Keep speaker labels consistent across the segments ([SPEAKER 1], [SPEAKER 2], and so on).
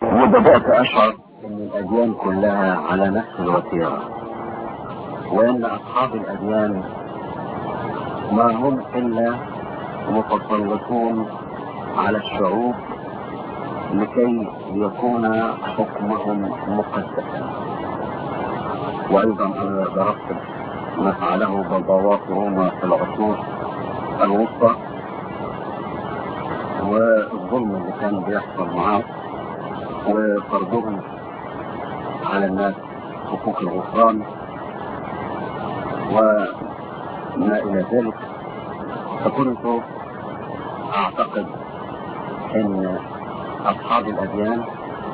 [SPEAKER 1] وبدأت أشعر أن الأديان كلها على نفس الوتيرة وأن أصحاب الأديان ما هم إلا متسلطون على الشعوب لكي يكون حكمهم مقدسا وأيضا أنا ضربت ما فعله باباوات روما في العصور الوسطى والظلم اللي كان بيحصل معاه وفرضهم على الناس حقوق الغفران وما إلى ذلك فكنت أعتقد أن أصحاب الأديان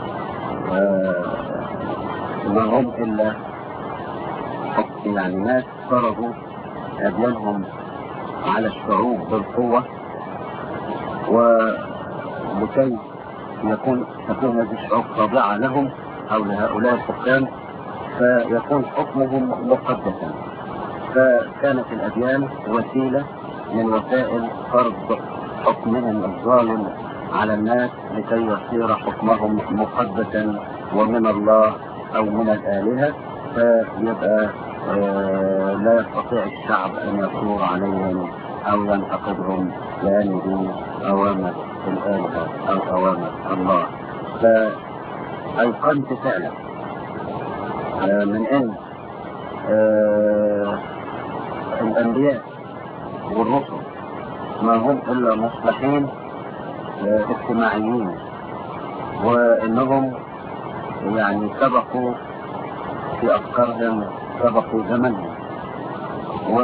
[SPEAKER 1] ما هم إلا يعني ناس فرضوا أديانهم على الشعوب بالقوة ولكي يكون تكون هذه الشعوب خاضعة لهم أو لهؤلاء الحكام فيكون حكمهم مقدسا فكانت الأديان وسيلة من وسائل فرض حكمهم الظالم على الناس لكي يصير حكمهم مقدسا ومن الله أو من الآلهة فيبقى آه لا يستطيع الشعب أن يثور عليهم أو ينتقدهم لأن دي أوامر الآلهة أو أوامر الله فأيقنت فعلا آه من أن آه الأنبياء والرسل ما هم إلا مصلحين اجتماعيين وإنهم يعني سبقوا في أفكارهم سبقوا زمنهم و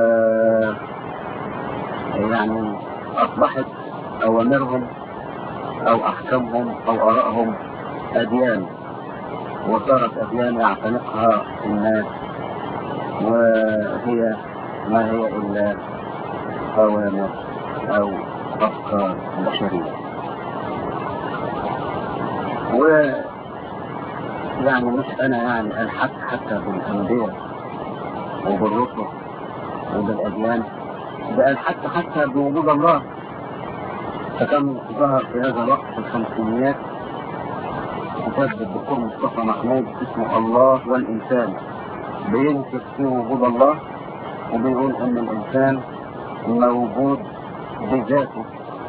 [SPEAKER 1] يعني أصبحت أوامرهم أو أحكامهم أو آرائهم أديان وصارت أديان يعتنقها الناس وهي ما هي إلا أوامر أو أفكار بشرية و يعني مش أنا يعني الحق حتى بالأنبياء وبالرسل وبالأديان ده الحق حتى بوجود الله فكان ظهر في هذا الوقت في الخمسينيات كتاب الدكتور مصطفى محمود اسمه الله والإنسان بينكر فيه وجود الله وبيقول ان الانسان موجود بذاته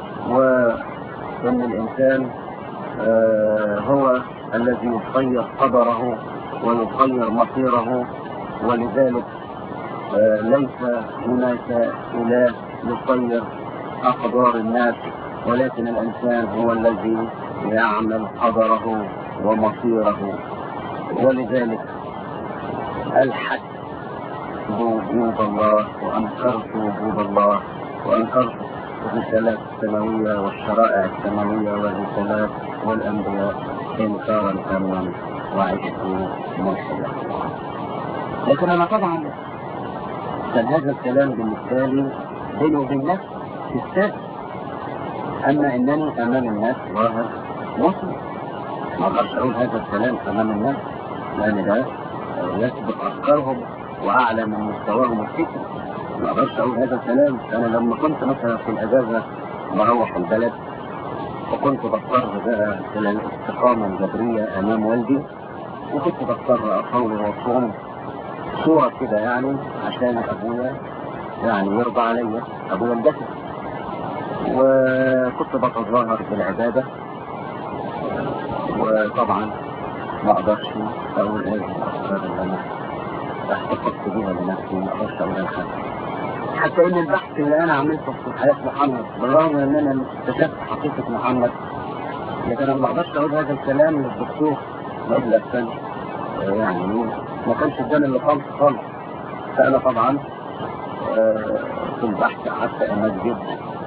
[SPEAKER 1] وان الانسان آه هو الذي يخير قدره ويخير مصيره ولذلك آه ليس هناك اله يخير اقدار الناس ولكن الانسان هو الذي يعمل قدره ومصيره ولذلك الحد بوجود الله وأنكرت وجود الله وأنكرت الرسالات السماوية والشرائع السماوية والرسالات والأنبياء إنكارا تاما وعشت ملحدا لكن أنا طبعا كان هذا الكلام بالنسبة لي بيني وبين نفسي في السر أما إنني أمام الناس ظاهر مسلم ما أقدرش أقول هذا الكلام أمام الناس لأن ده يسبق أفكارهم وأعلى من مستواهم الفكري ما أقدرش أقول هذا الكلام أنا لما كنت مثلا في الأجازة بروح البلد وكنت بضطر بقى إلى الاستقامة الجبرية أمام والدي وكنت بضطر أصلي وأصوم صورة كده يعني عشان أبويا يعني يرضى عليا أبويا الجسد وكنت بتظاهر بالعبادة وطبعا ما أقدرش أقول هذه الأفكار اللي أنا احتفظت بيها لنفسي ما أقدرش أقولها لحد حتى إن البحث اللي أنا عملته في حياة محمد بالرغم من إن أنا اكتشفت حقيقة محمد لكن أنا ما أقدرش أقول هذا الكلام للدكتور قبل السنة يعني ما كانش اداني اللي خالص خالص فأنا طبعا في البحث حتى أمجد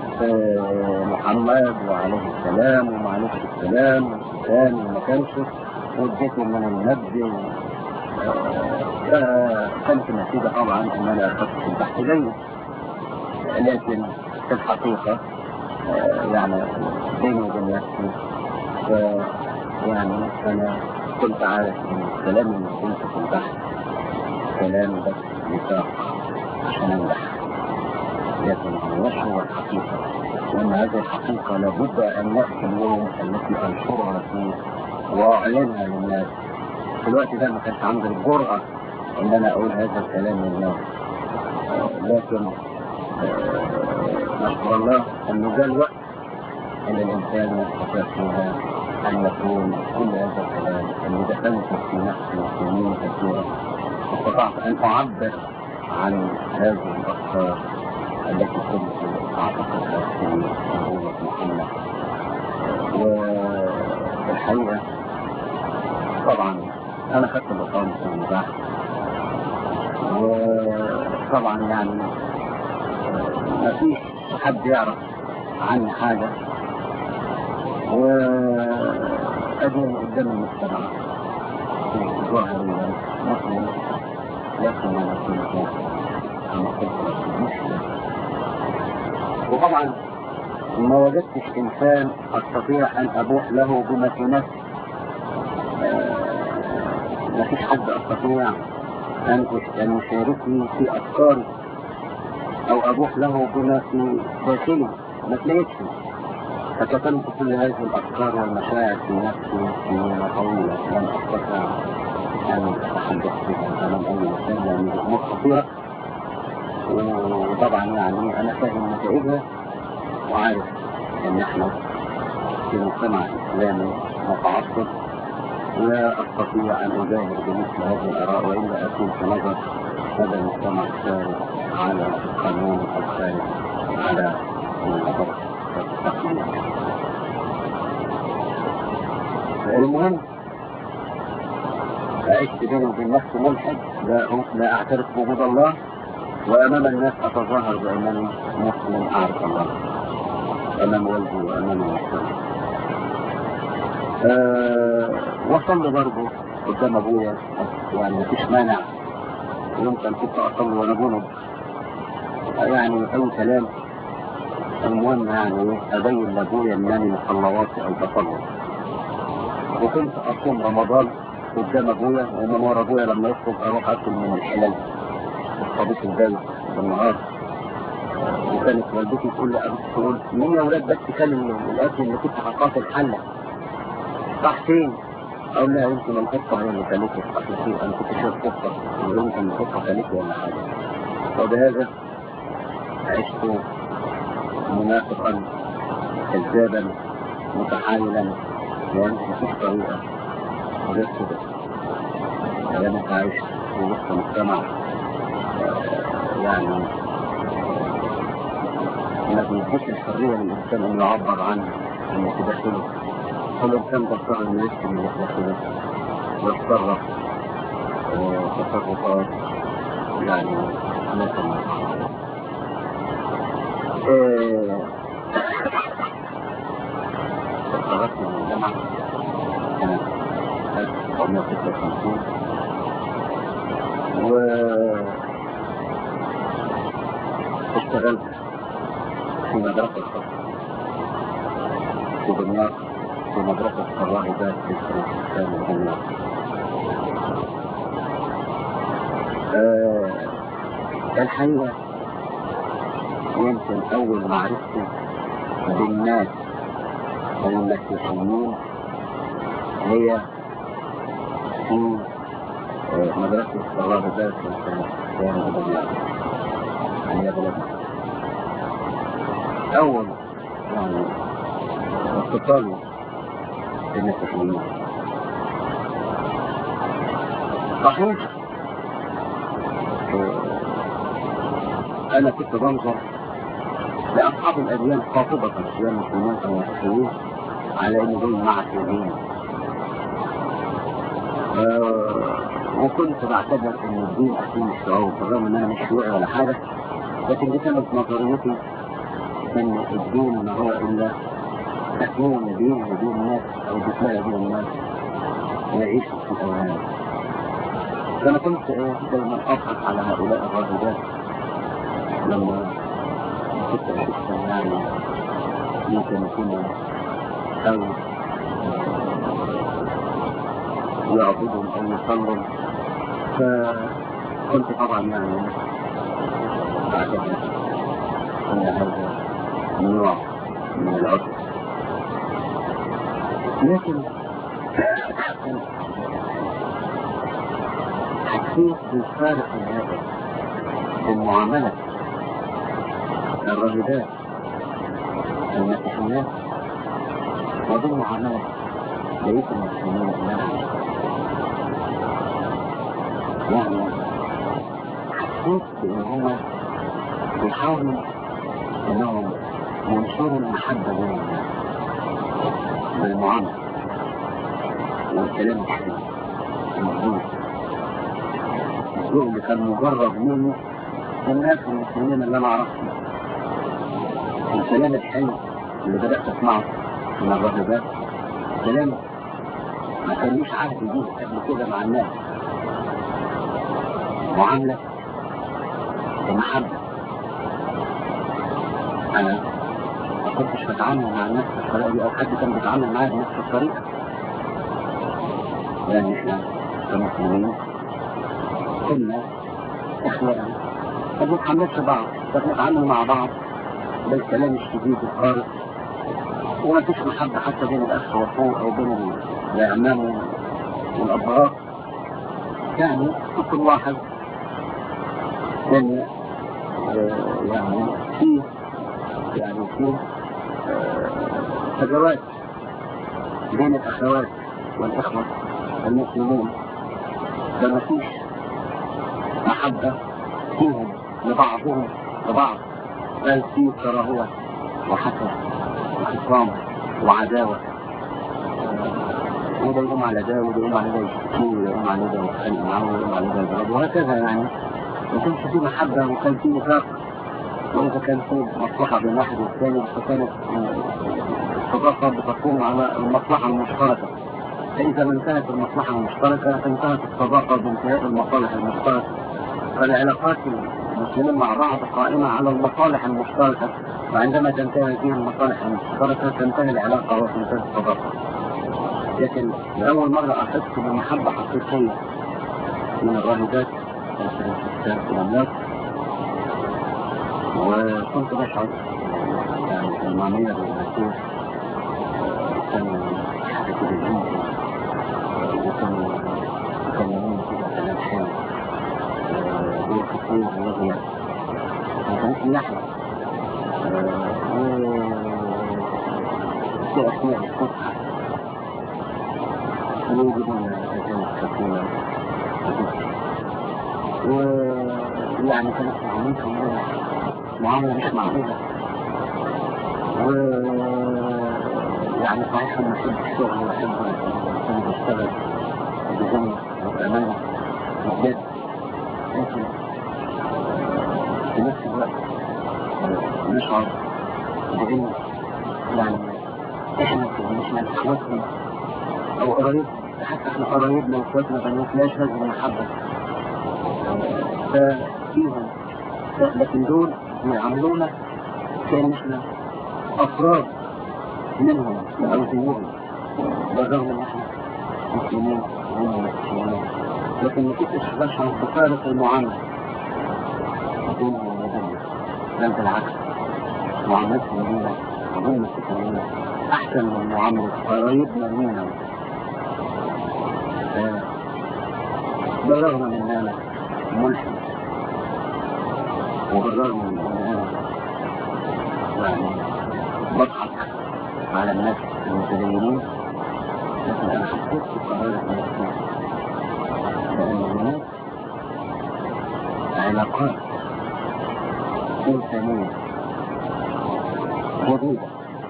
[SPEAKER 1] محمد وعليه السلام ومعليه السلام والسلام وما كانش واديته من النبي فكانت النتيجة طبعا ان انا اخذت في البحث جيد لكن في الحقيقة يعني بيني وبين نفسي يعني انا كنت عارف ان الكلام اللي قلته في البحث كلام بس نطاق عشان انجح لكن مش هو الحقيقة وان هذه الحقيقة لابد ان يأتي اليوم التي انشرها فيه واعلنها للناس في الوقت ده ما كانش عندي الجرأة ان انا اقول هذا الكلام للناس لكن نشكر الله انه جاء الوقت ان الانسان يستطيع فيها ان يكون كل هذا الكلام اللي دخلت في نفسي سنين كثيرة استطعت ان اعبر عن هذه الافكار التي كنت اعتقدها في نبوة محمد والحقيقة طبعا انا خدت الاقامة في البحث وطبعا يعني ما فيش حد يعرف عني حاجة وأجل قدام المجتمع في ظاهريا مسلم لكن أنا كنت أنا كنت مسلم وطبعا ما وجدتش إنسان أستطيع أن أبوح له بما في نفسي ما فيش حد أستطيع أن أن يشاركني في أفكاري أو أبوح له بما في داخلي ما تلاقيتش فكتمت كل هذه الأفكار والمشاعر في نفسي سنين طويلة لم أستطع أن أتحدث بها أمام أي إنسان لأن الأمور خطيرة وطبعا يعني أنا فاهم نتائجها وعارف إن إحنا في مجتمع إسلامي متعصب لا أستطيع أن أجاهر بمثل هذه الآراء وإلا أكون في نظر هذا المجتمع الخارج على القانون الخارج على النظر المهم عشت بيني وبين نفسي ملحد لا, لا أعترف بوجود الله وأمام الناس أتظاهر بأنني مسلم أعرف الله أمام والدي وأمام المجتمع أه وصلي برضه قدام ابويا يعني مفيش مانع يمكن كنت اصلي وانا جنب يعني اي كلام المهم يعني ابين لابويا انني من صلواتي او بصلي وكنت اصوم رمضان قدام ابويا ومن ورا ابويا لما يخرج اروح اكل من الحلال الصديق الجاي بالنهار وكانت والدتي تقول لي تقول مين يا ولاد بس كان الاكل اللي كنت حطاه في الحله راح فين؟ أقول لها يمكن القطة هي اللي خليته أصل أنا كنت شايف قطة يمكن القطة خليته ولا حاجة وبهذا عشت منافقا كذابا متحايلا لأن مفيش طريقة غير كده أنا عايش في وسط مجتمع يعني ما بيديش الحرية للإنسان إنه يعبر عنه إنه تدخله الإنسان بصر إنه يكتب اللي داخله ويتصرف تصرفات يعني مثلا تخرجت من الجامعة سنة 1956 و اشتغلت في مدرسة الخاصة في دمياط في مدرسة الراهبات في الفرنسيسان الدمياط أه الحقيقة يمكن أول معرفتي بالناس المسيحيين هي في مدرسة الراهبات في الفرنسيسان الدمياط هي بلدنا أول يعني اتصالي بالمسيحيين صحيح أنا كنت بنظر لأصحاب الأديان خاطبة سواء مسلمين أو مسيحيين على إنه دول معسولين وكنت بعتبر إن الدين أصيل الشعوب بالرغم إن أنا مش شيوعي ولا حاجة لكن دي كانت نظريتي ان الدين ما هو الا تكون دين ودين الناس او دفاع دين الناس ويعيش في الاوهام فانا كنت دايما اضحك على هؤلاء الراهبات لما كنت اشوفهم يعني ممكن يكونوا او يعبدهم او يصلوا فكنت طبعا يعني بعتبر ان هذا نوع من العطف لكن حسيت بالفارق الهائل في المعاملة الراهبات المسيحيات وبالمعاملة بقية المسلمين معهم يعني حسيت بان هم بيحاولوا انهم ينشروا المحبة بين الناس بالمعاملة والكلام الحلو المظبوط الذوق اللي كان مجرد منه الناس المسلمين اللي انا اعرفهم الكلام الحلو اللي بدأت اسمعه من الراهبات كلام ما كانليش عهد بيه قبل كده مع الناس معاملة ومحبة أنا ما كنتش بتعامل مع الناس بالطريقة دي أو حد كان بيتعامل معايا بنفس الطريقة يعني إحنا كمسلمين كنا إخوانا ما بنتحملش بعض بنتعامل مع بعض بالكلام الشديد القارئ وما فيش محبة حتى بين الأخ والأخوة أو بين الأعمام والأبهات يعني كل واحد كان يعني في يعني في فجوات بين الأخوات والإخوة المسلمين فما فيش محبة فيهم لبعضهم لبعض بل في كراهية وحسد وخصام وعداوة وده يقوم على ده وده يقوم على ده يشتكي وده يقوم على ده يتخانق معاه وده يقوم على ده يضربه وهكذا يعني ما كانش في محبة وكان في نفاق وإذا كان في مصلحة بين واحد والثاني فكانت الصداقة بتقوم على المصلحة المشتركة فإذا ما انتهت المصلحة المشتركة انتهت الصداقة بانتهاء المصالح المشتركة فالعلاقات المسلمين مع بعض قائمة على المصالح المشتركة وعندما تنتهي هذه المصالح المشتركة تنتهي العلاقة وتنتهي الصداقة لكن لأول مرة أحس بمحبة حقيقية من الراهبات في الناس وكنت بشعر يعني المعنية بالمسيح كانوا يحدثوا بالجنس وكانوا يكلمون كده كلام حلو والكثير الذي كان يحيى في أثناء الفسحة يوجدون هذه السكينة ويعني كانت معاملتهم معاملة مش معقولة و يعني صحيح أنا أحب الشغل وأحب أن أشتغل بجنة وبأمانة وبجد لكن في نفس الوقت نشعر بأن يعني إحنا مش إخواتنا أو قرايب حتى إحنا قرايبنا وإخواتنا ما نتلاش هذه المحبة ففيهم لكن دول بيعاملونا كأن إحنا أفراد منهم أو زيهم بالرغم إن إحنا مسلمين وهم مسيحيين لكن ما كنتش بشعر بفارق المعاملة بينهم وبيننا بل بالعكس معاملتهم لينا وهم مسيحيين أحسن من معاملة قرايبنا لينا بالرغم من ان انا ملحد وبالرغم من ان انا يعني بضحك على الناس المتدينين لكن انا حسيت بقرارة نفسي لان هناك علاقات انسانية جديدة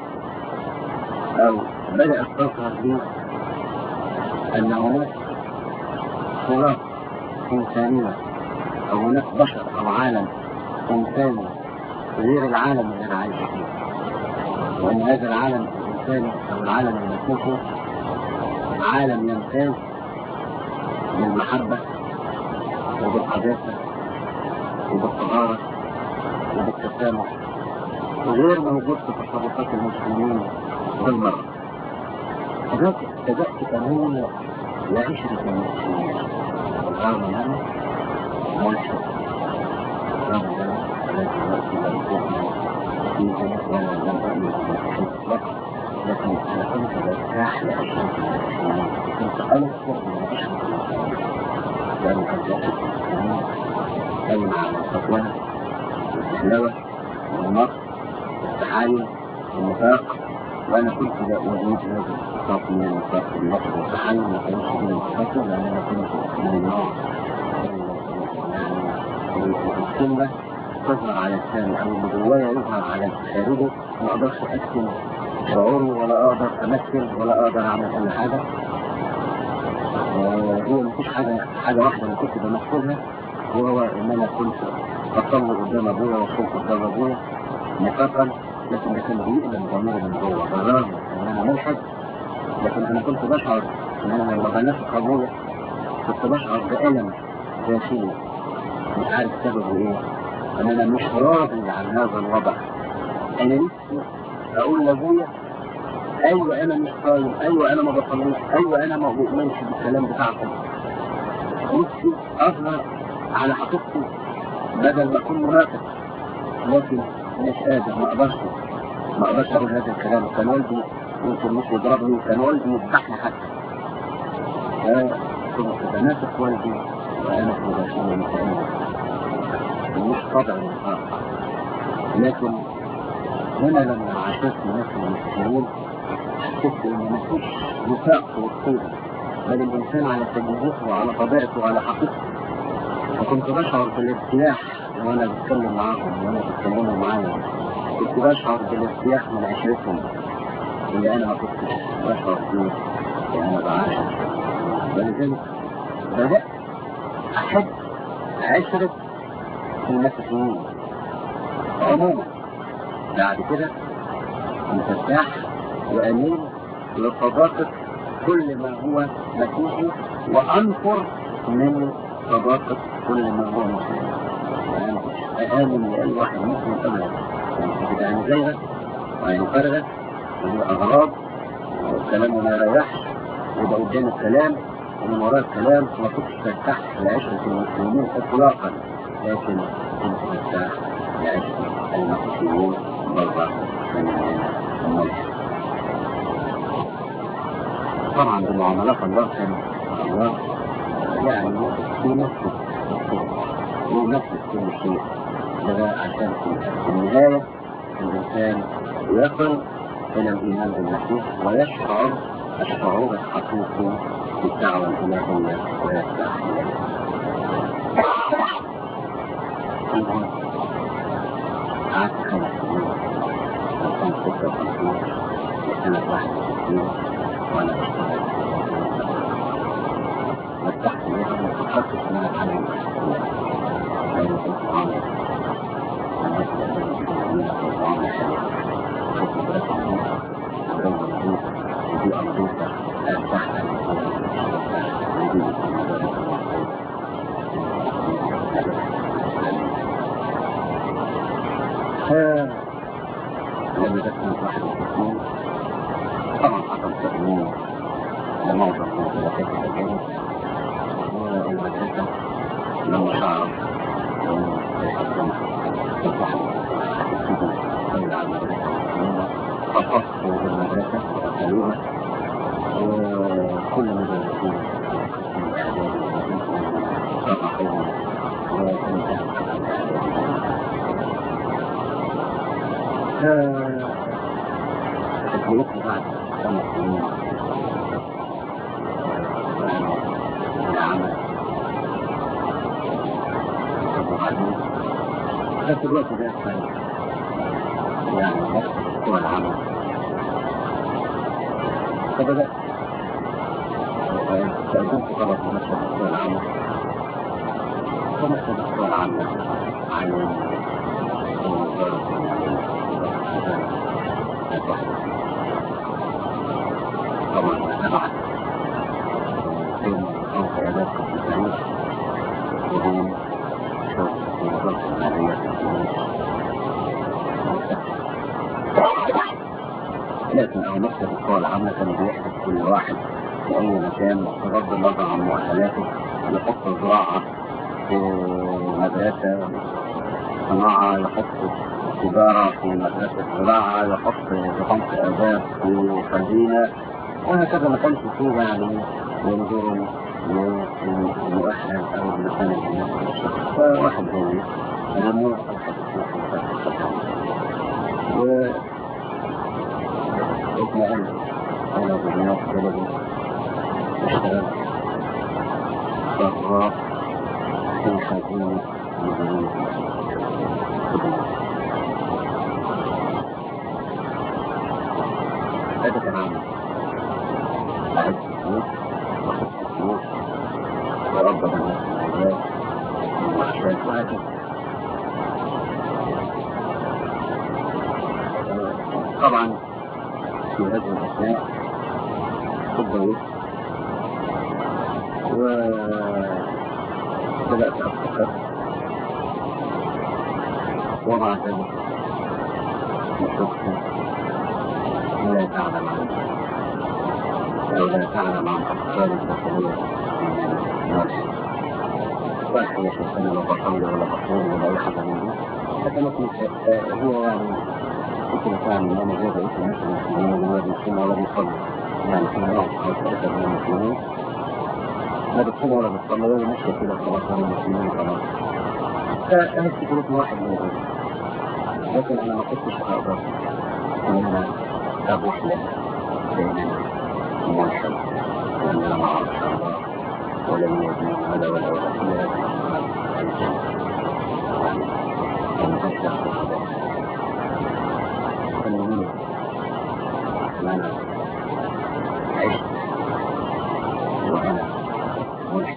[SPEAKER 1] او بدأت تظهر لي ان هناك صورات إنسانية أو هناك بشر أو عالم إنساني غير العالم اللي أنا عايش فيه وأن هذا العالم الإنساني أو العالم المسيحي عالم يمتاز بالمحبة وبالقداسة وبالطهارة وبالتسامح وغير موجود في تصرفات المسلمين بالمرة بدأت أمون وعشرة المسلمين رغم أنا ملحد رغم أنا الذي يأتي ويكون فيه وأنا لم أؤمن بالحب فقط لكن أنا كنت برتاح لأشياء المسلمين أنا أستطيع أن أعيش لأن كان قايم على الفتوى والحلاوة والنصر والتحايل والنفاق وأنا كنت لا أريد هذا النفاق من النفاق النصر والتحايل ما كانش من التفكر لأن أنا كنت من النوع يعني الكلمة تظهر على لساني أو اللي جوايا يظهر على خارجه ما أقدرش أكتم شعوري ولا أقدر أمثل ولا أقدر أعمل أي حاجة هو مفيش حاجة حاجة واحدة أنا كنت بمثلها وهو إن أنا كنت بصلي قدام أبويا وأصوم قدام أبويا نفاقا لكن ده كان بيألم ضميري من جوه بالرغم إن أنا ملحد لكن أنا كنت بشعر إن أنا لما بنافق أبويا كنت بشعر بألم داخلي مش عارف سببه إيه إن أنا مش راضي عن هذا الوضع أنا نفسي أقول لأبويا ايوه انا مش صايم ايوه انا ما بصليش ايوه انا ما بؤمنش بالكلام بتاعكم نفسي اظهر على حقيقتي بدل ما اكون منافق لكن مش قادر ما اقدرش ما اقدرش اقول هذا الكلام كان والدي يمكن مش يضربني كان والدي يذبحني حتى كنت بنافق والدي وانا في مدرسين متأمل مش طبع النفاق لكن هنا لما عاشرت نفسي المسلمين حسيت ان مفيش نفاق في وسطهم بل الانسان على تجربته وعلى طبيعته وعلى حقيقته فكنت بشعر بالارتياح وانا بتكلم معاهم وانا بتكلموا معايا كنت بشعر بالارتياح من عشرتهم اللي انا ما كنتش بشعر بيه وانا بعاشر ولذلك بدات احب عشره المسيحيين عموما بعد كده كنت ارتاح وأميل لصداقة كل ما هو مسيحي وأنفر من صداقة كل ما هو مسيحي يعني آمن لأي واحد مسلم أبدا يعني كده يعني زيغة وعين فارغة ودي أغراض والكلام ما يريحش وده قدام الكلام ومن وراء الكلام ما كنتش ترتاح لعشرة المسلمين إطلاقا لكن كنت ترتاح لعشرة المسيحيين برضه من الملح طبعا بمعاملات الله كان الله يعني ينفذ ينفذ كل شيء ده عشان في النهاية الإنسان يصل إلى الإيمان بالمسيح ويشعر الشعور الحقيقي بالدعوة الإلهية ويفتح قعدت خمس سنين وكان ستة وخمسين لسنة واحد وستين وانا بشتغل فتحت ليها وفكرت ان انا اتعلم لان كنت عامل الناس اللي كنت عامل حلوة كنت مدرسة نظيفة مدرسة نظيفة وبيئة نظيفة ارتحت ودي لما دخلت واحد وستين طبعا حصل تأمين لمعظم مدرسات الأجانب والمدرسة لما شعر يحكم الواحد يبتدي يطلع على المدرسة المسلمة فصفوا بالمدرسة وقتلوها وكل مدرسين القسم الإعدادي والمدرسة صرحوهم وانتهى القسم الإعدادي تكلفني بعد خمس سنين العمل وبعدين بس الوقت ده كان يعني نفس هو العمل فبدأت تقدمت طلب مكتب الدكتور العامة فمكتب الدكتور العامة عن وزارة طبعا نبعت بين خمس عيادات في التاريخ وبين شغل في وزارة المالية في التاريخ لكن أو مكتب القوى العامة كان بيحدث كل واحد في أي مكان بغض النظر عن مؤهلاته يحط زراعة في مدرسة صناعة يحط تجارة في مدرسة زراعة يحط بخمس آداب في خزينة وهكذا ما كانش فيه يعني ينظروا للمؤهل أو المكان الناس فواحد زي أنا مو أحد و اطمئن على بنيات بلدي اشتغل ضراء في خزينة مدينة هذا كلام أعد الفلوس وخذ الفلوس وربنا الناس العباد والأحشاد وهكذا طبعا في هذه الأثناء تضوي وبدأت أفتكر ومع ذلك نفسي لا تعلم عن أو لا تعلم عن أفكار البشرية الناس واحد يشوفني ولا بصلي ولا بصوم ولا أي حاجة من دي فكانت هو يعني ممكن كان من أنا جاي بقيت الناس المسلمين اللي هو بيصوم ولا بيصلي يعني في نوع أو ثلاثة من المسلمين لا بتصوم ولا بتصلي ولا ماشية كده خلاص هم المسلمين خلاص فأنا افتكرت واحد من دول لكن أنا ما كنتش أقدر إن أنا أبوح له بين الملحد وأن أنا ما أعرفش الله ولم يبني ولا ولا ولا إلا هذه الجنة يعني أنا أشرح المهم أنا عشت وأنا ملحد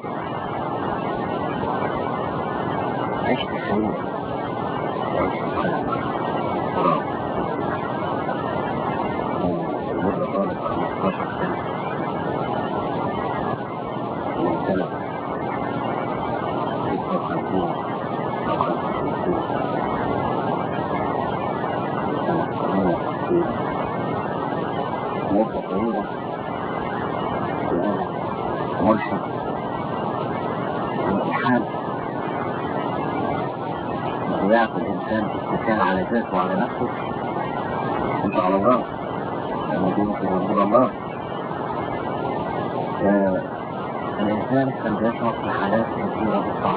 [SPEAKER 1] عشت سعيدا عشت على تراب مرة طالب 15 سنة من سنة 56 أو 55 سنة 68 مدة طويلة وأنا ملحد الالحاد ضياع الإنسان اتكال على ذاته وعلى نفسه أنت على الله لأن دي ممكن وجود الله الإنسان كان بيشعر في حالات كثيرة بالضعف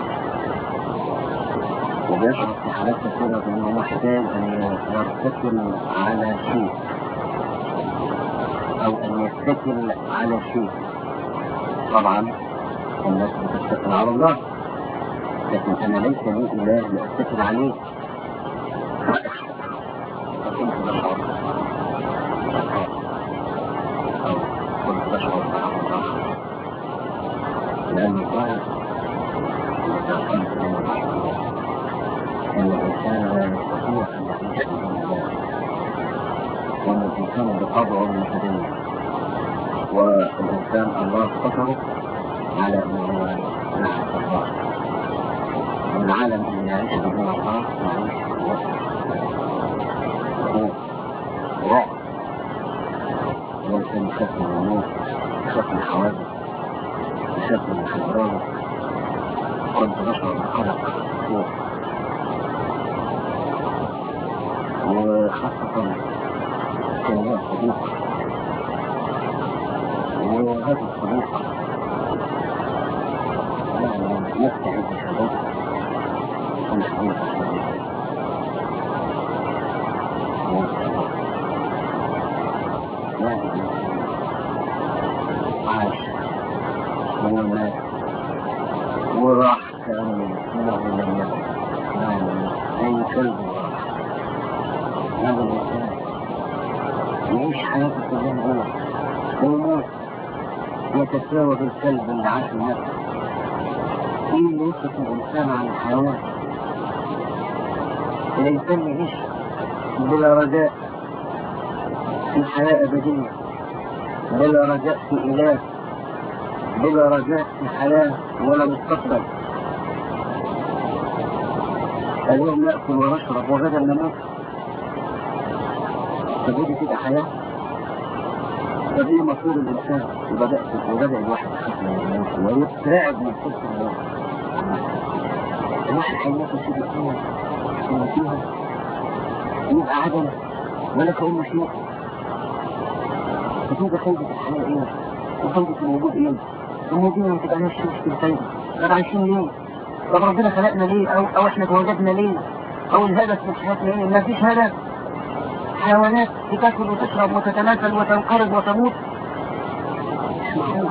[SPEAKER 1] وبيشعر في حالات كثيرة بأنه محتاج أن يرتكل على شيء أو أن يتكل على شيء طبعا الناس بتتكل على الله لكن أنا ليس لي إله لأتكل عليه فكنت بشعر أو كنت بشعر الله لأن الله يتوقف أن الإنسان لا يستطيع أن يعيش بدون الله وأن الإنسان بطبعه متدين والإنسان الله فطره على أنه نعم الله والعالم اللي يعيش بدون الله يعيش خوف رعب الإنسان يخاف من الموت يخاف من الحوادث يخاف من الخبرات كنت بشعر بقلق خوف وخاصة كان لها صديقة وهذه الصديقة يعني نفتح بشهادات كل صديقة صديقة يعني عاش ومات وراح كأنه منه لم يكن يعني أي كلب راح هذا الإنسان يعيش حياته كلها هو ويموت يتساوى بالكلب اللي عاش النفس ايه اللي يفرق الانسان عن الحيوان الانسان يعيش بلا رجاء في حياة أبدية بلا رجاء في إله بلا رجاء في حياة ولا مستقبل اليوم نأكل ونشرب وغدا نموت فدي كده حياة فدي مصير الإنسان وبدأ وبدأ الواحد يخاف من الموت ويترعب من خوف الموت الواحد هيموت في الدنيا اللي فيها يبقى عدم ولا كأنه شيء فتوجد فايدة الحياة إيه؟ وفايدة الوجود إيه؟ ان دي ما تبقاش مشكلتين طب عايشين ليه؟ طب ربنا خلقنا ليه؟ او او احنا اتوجدنا ليه؟ او الهدف من حياتنا ايه؟ ما فيش هدف حيوانات بتاكل وتشرب وتتناسل وتنقرض وتموت مش معقول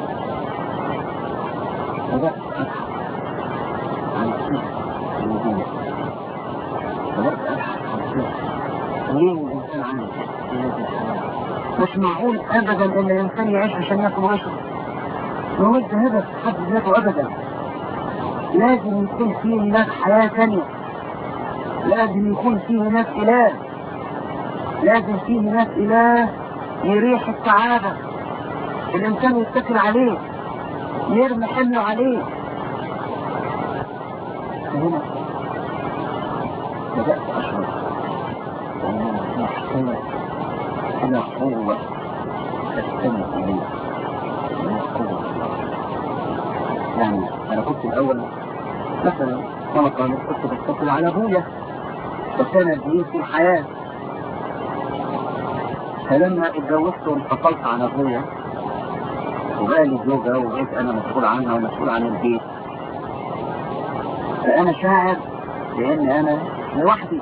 [SPEAKER 1] بدأت أبحث عن الصفة الوجودية بدأت أبحث عن الصفة ليه الإنسان عايش في هذه الحياة مش معقول أبدا إن الإنسان يعيش عشان ياكل ويشرب ملوش هدف في حد ذاته أبدا لازم يكون في هناك حياة ثانية لازم يكون في هناك إله لازم في هناك إله يريح السعادة الإنسان يتكل عليه يرمي حمله عليه هنا بدأت أشعر بأننا محتاج إلى قوة تستمع إليها إلى قوة يعني أنا كنت الأول مثلا وأنا طالب كنت بتكل على أبويا فكان دين في الحياة فلما اتجوزت وانفصلت عن أبويا وبقى لي زوجة وبقيت أنا مسؤول عنها ومسؤول عن البيت فأنا شاعر بأن أنا لوحدي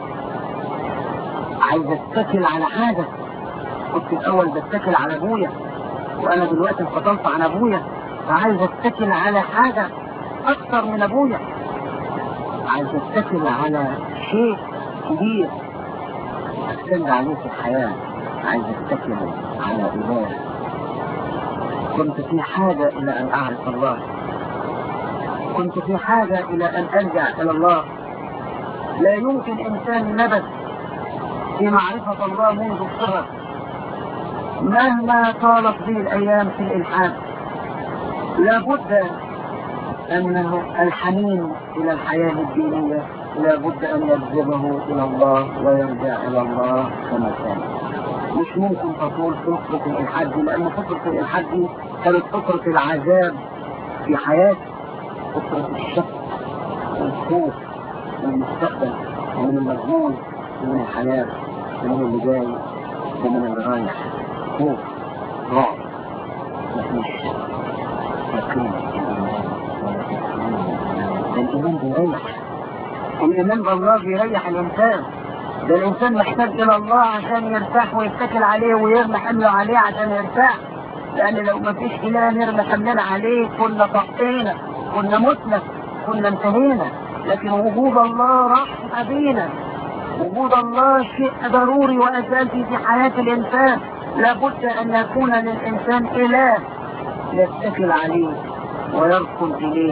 [SPEAKER 1] عايز أتكل على حاجة كنت الأول بتكل على أبويا وأنا دلوقتي انفصلت عن أبويا فعايز أتكل على حاجة أكثر من أبويا عايز أتكل على شيء كبير أستند عليه في الحياة عايز أتكل على إله كنت في حاجة إلى أن أعرف الله كنت في حاجة إلى أن أرجع إلى الله لا يمكن إنسان نبت في معرفة الله منذ الصغر مهما طالت به الأيام في الإلحاد لابد أنه الحنين إلى الحياة الدينية لابد أن يجذبه إلى الله ويرجع إلى الله كما كان مش ممكن تطول فترة الإلحاد دي لأن فترة الإلحاد دي كانت فترة العذاب في حياتي فترة الشك والخوف من المستقبل ومن المجهول ومن الحياة ومن اللي جاي ومن اللي رايح خوف رعب مفيش يقين الإيمان بيريح الإيمان بالله بيريح الإنسان ده الإنسان محتاج إلى الله عشان يرتاح ويتكل عليه ويرمي حمله عليه عشان يرتاح لأن لو ما فيش إله نرمي حملنا عليه كنا طقينا كنا متنا كنا انتهينا لكن وجود الله رحمة بينا وجود الله شيء ضروري وأساسي في حياة الإنسان لابد أن يكون للإنسان إله يتكل عليه ويركن إليه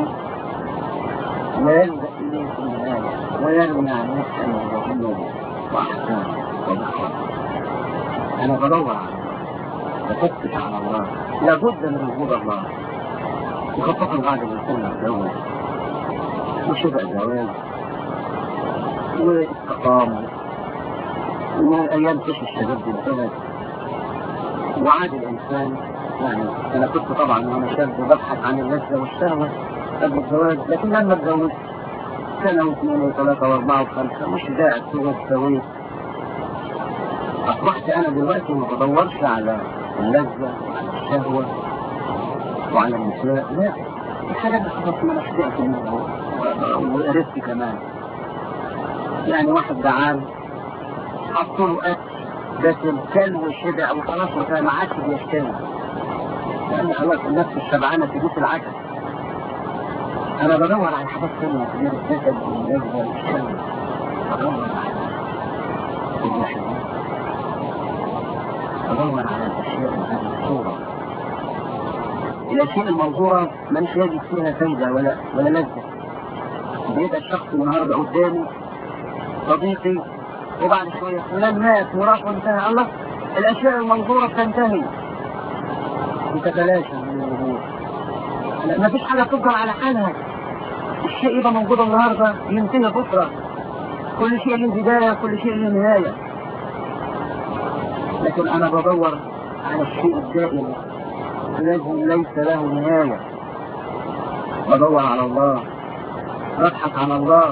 [SPEAKER 1] ويلجأ إليه في النهاية ويرمي عن نفسه وجنوده وأحكامه وبحره أنا بدور بفتش على الله لابد من وجود الله وخاصة بعد الإنسان يتجوز وشبع زواج واستقامة وأيام كيف الشباب دي انتهت وعاد الإنسان يعني أنا كنت طبعا وأنا شاب ببحث عن اللذة والشهوة قبل الزواج لكن لما اتجوزت سنة واثنين وثلاثة وأربعة وخمسة مش قاعد سوى سويت أصبحت أنا دلوقتي ما بدورش على اللذة وعلى الشهوة وعلى النساء لا الحاجات دي خلاص ما أنا شبعت منها وقرفت كمان يعني واحد جعان حطوا له أكل بس الكل وشبع وخلاص ما عادش بيشتغل لأن خلاص النفس الشبعانة تجيب العجل أنا بدور على حاجات ثانية غير الجسد واللذة والشهوة بدور على الوحدة بدور على الأشياء هذه الصورة الأشياء الموضوعة مانيش يجد فيها فايدة ولا ولا لذة بيبقى الشخص النهارده قدامي صديقي وبعد شوية فلان مات وراح وانتهى الله الأشياء المنظورة بتنتهي وتتلاشى من الوجود ما فيش حاجة تفضل على حالها الشيء يبقى موجود النهاردة ينتهي بكرة كل شيء له بداية كل شيء له نهاية لكن أنا بدور على الشيء الدائم الذي ليس له نهاية بدور على الله ببحث عن الله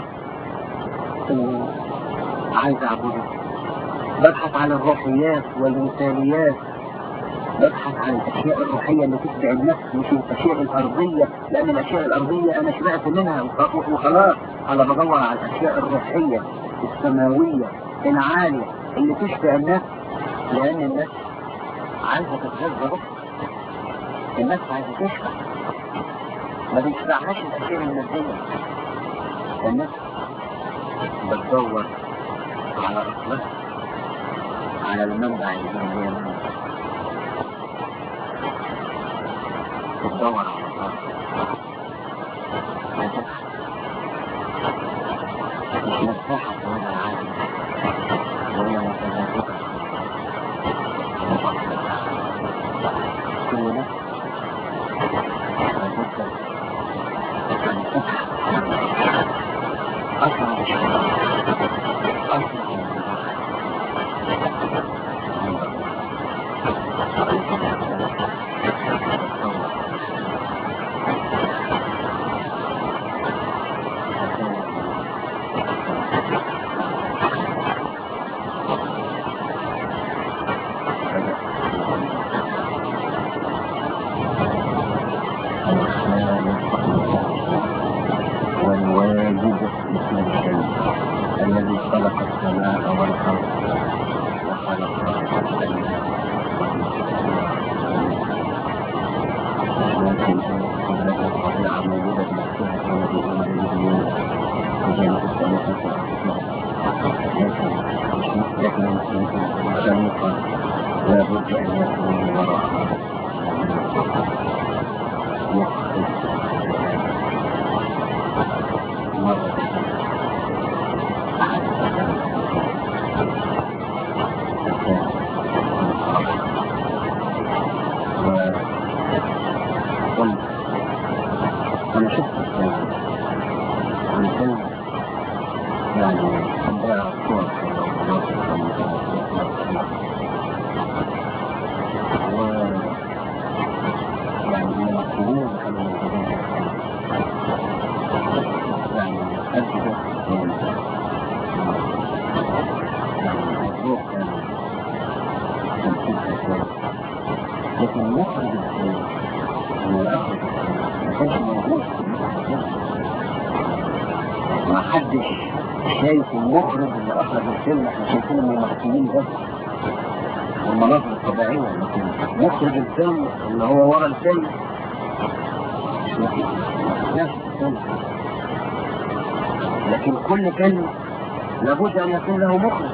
[SPEAKER 1] عايز أعبده ببحث عن الروحيات والمثاليات ببحث عن الاشياء الروحية اللي تتبع النفس مش الاشياء الارضية لان الاشياء الارضية انا شبعت منها وخلاص انا بدور على الاشياء الروحية السماوية العالية اللي تشبع النفس لان النفس عايزة تتغذى بكرة النفس عايزة تشبع ما بيشبعهاش الاشياء المادية النفس بتدور على اصلها على المنبع اللي هي المنبع بتدور على اصلها مش مرتاحة في هذا العالم وهي متذبذبة كل نفس تتذكر أن تبحث أصعب شيء أصعب والواجب بكل شيء الذي خلق السماء والأرض وخلق الحي لكن هذه الطبيعة موجودة بنفسها كما بيقول الإنجيل وجانب الثلاثة لكن لكن الخليقة لابد أن يكون وراءها مخرج مرة وقلت أنا شفت الفيلم الفيلم يعني عندها صور و يعني الممثلين كانوا موجودين يعني أجهزة يعني الروح كان تمثيل كويس لكن مخرج الفيلم وأخرج الفيلم ما كانش موجود ما حدش شايف المخرج اللي أخرج الفيلم احنا شايفين الممثلين بس والمناظر الطبيعية لكن مخرج الفيلم اللي هو ورا الفيلم مش موجود. نفس الفيلم لكن كل فيلم لابد أن يكون له مخرج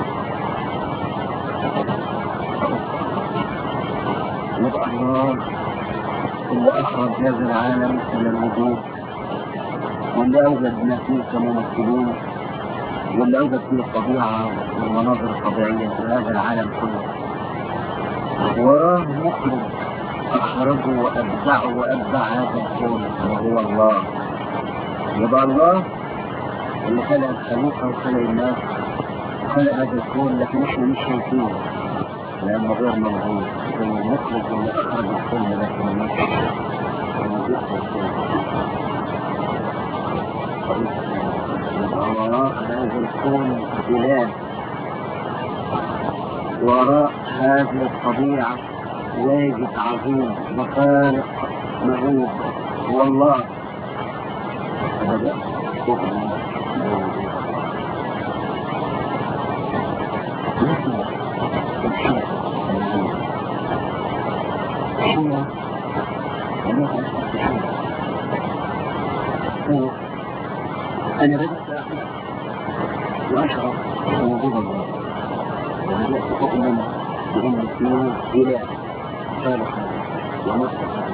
[SPEAKER 1] يبقى الله اللي أخرج هذا العالم إلى الوجود واللي أوجد ما فيه كممثلين واللي أوجد فيه الطبيعة والمناظر الطبيعية في هذا العالم كله وراه مخرج أخرجه وأبدعه وأبدع هذا الكون وهو الله يبقى الله اللي خلق الخليقة وخلق الناس وخلق هذا الكون لكن احنا مش شايفينه لأنه غير موجود زي المخرج اللي أخرج الفيلم لكن مش موجود في الفيلم يبقى وراء هذا الكون إله وراء هذه الطبيعة واجب عظيم وخالق مهوب هو الله هذا كفر أنا بدأت أعرف وأشعر بوجود الله وبدأت أؤمن بأن فيه إله خالق ومصدر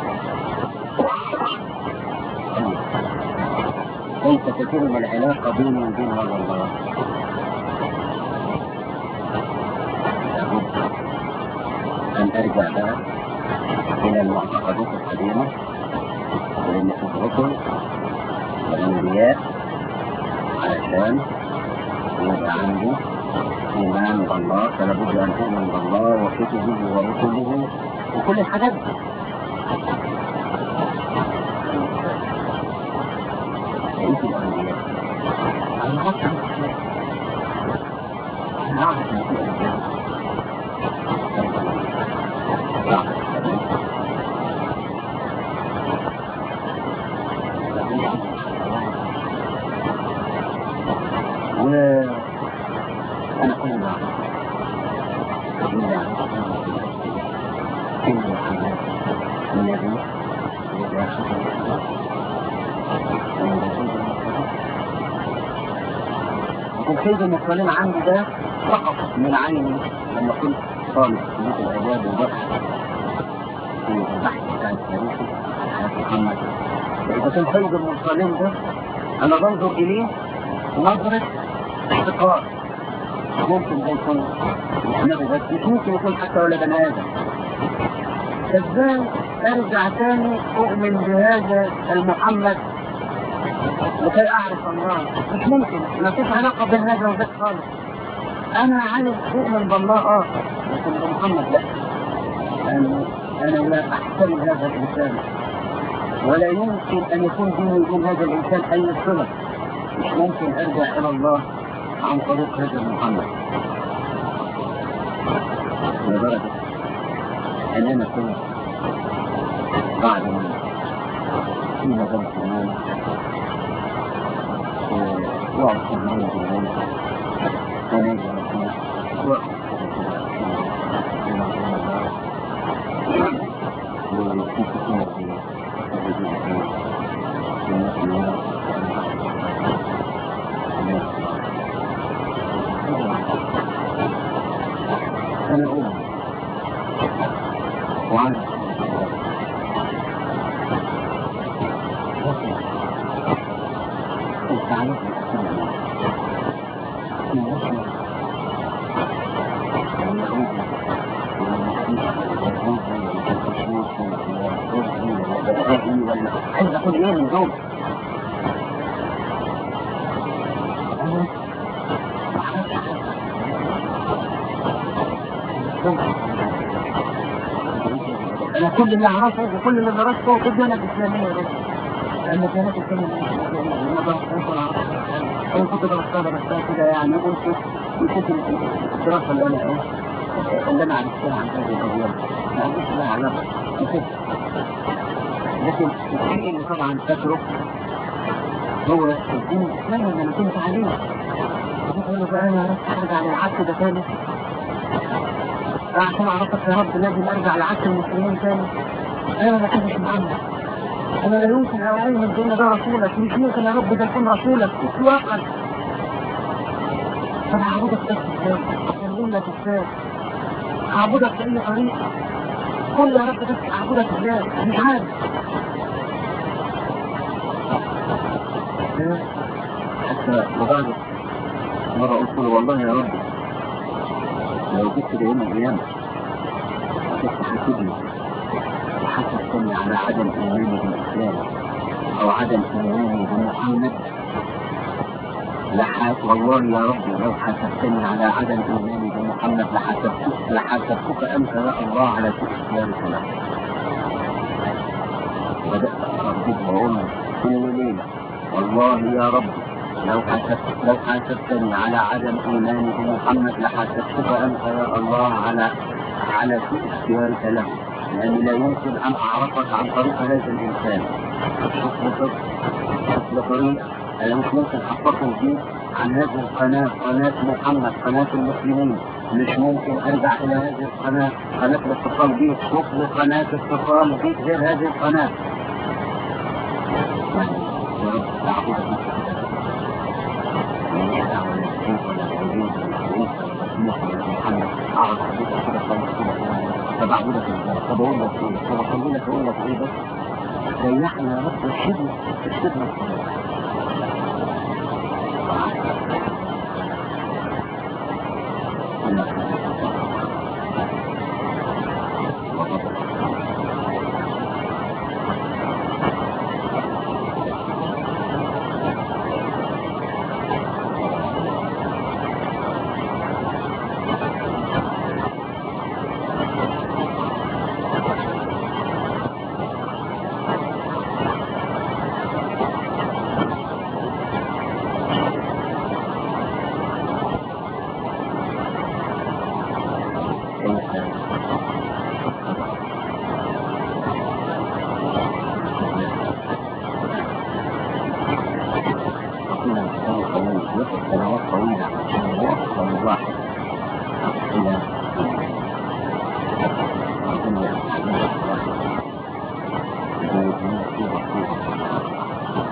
[SPEAKER 1] كيف تتم العلاقة بيني وبين هذا الله؟ لابد أن أرجع بقى إلى المعتقدات القديمة ولأن في الرسل والأنبياء علشان يبقى عندي إيمان بالله فلا بد أن أؤمن بالله وكتبه ورسله وكل الحاجات دي بقية الأنبياء أنا عارف أنا عارف إن في أنبياء النبي السيد المسلمين عندي ده سقط من عيني لما كنت طالب في كلية الآداب والبحث في البحث بتاع التاريخي عن حياة محمد إذا كان سيد المرسلين ده أنا بنظر إليه نظرة احتقار ممكن ده يكون نبي بس مش ممكن يكون حتى ولا بني آدم ازاي ارجع تاني اؤمن بهذا المحمد لكي اعرف الله مش ممكن ما فيش علاقه بين هذا وذاك خالص انا عايز اؤمن بالله اه لكن بمحمد لا يعني انا لا احتمل هذا الانسان ولا يمكن ان يكون بيني وبين هذا الانسان اي صله مش ممكن ارجع الى الله عن طريق هذا محمد لدرجه ان انا كنت بعد ما في مجال كمان وقت كمان بالليل ونجي وقت وفي كتير أنا أقول وعن التعريف عايز اقول ايه من دول انا كل اللي اعرفه وكل اللي درسته في الديانه الاسلاميه بس لان الديانات الاسلاميه انا كنت درستها درستها كده يعني قلت نسيت الدراسه اللي انا ايه اللي انا عرفتها عن هذه القضيه ما عنديش لها علاقه نسيت لكن الشيء اللي طبعا فاكره هو الدين الاسلامي اللي انا كنت عليه بقول له بقى انا عرفت ارجع للعكس ده تاني عشان اعرفك يا رب لازم ارجع لعكس المسلمين تاني انا ما كنتش محمد انا لا يمكن اعلم ان ده رسولك مش ممكن يا رب ده يكون رسولك اطلاقا طب هعبدك بس ازاي؟ اكلم لك ازاي؟ هعبدك باي طريقه؟ قول يا رب بس اعبدك ازاي؟ مش عارف حتى وبعد مرة قلت له والله يا رب لو جبت لي يوم القيامة كنت حاسبني وحسبتني على عدم إيماني بالإسلام أو عدم إيماني بمحمد لحاس والله يا رب لو حسبتني على عدم إيماني بمحمد لحسبتك لحسبتك أنت يا الله على سوء اختيارك له بدأت أردد وأقول كل ليلة والله يا رب لو حسبت لو حاسبتني على عدم ايماني بمحمد لحاسبتك انت يا الله على على سوء اختيارك له لاني لا يمكن ان اعرفك عن طريق هذا الانسان شوف بطريقه انا مش ممكن اتصل بيه عن هذه القناه قناه محمد قناه المسلمين مش ممكن ارجع الى هذه القناه قناه الاتصال بيه شوف لي قناه اتصال بيه غير هذه القناه يا رب تعبدك طب اعبدك ازاي؟ طب اقول لك ايه؟ طب اصلي لك اقول لك ايه بس؟ ريحنا يا رب ارشدنا ارشدنا طوبة طوبة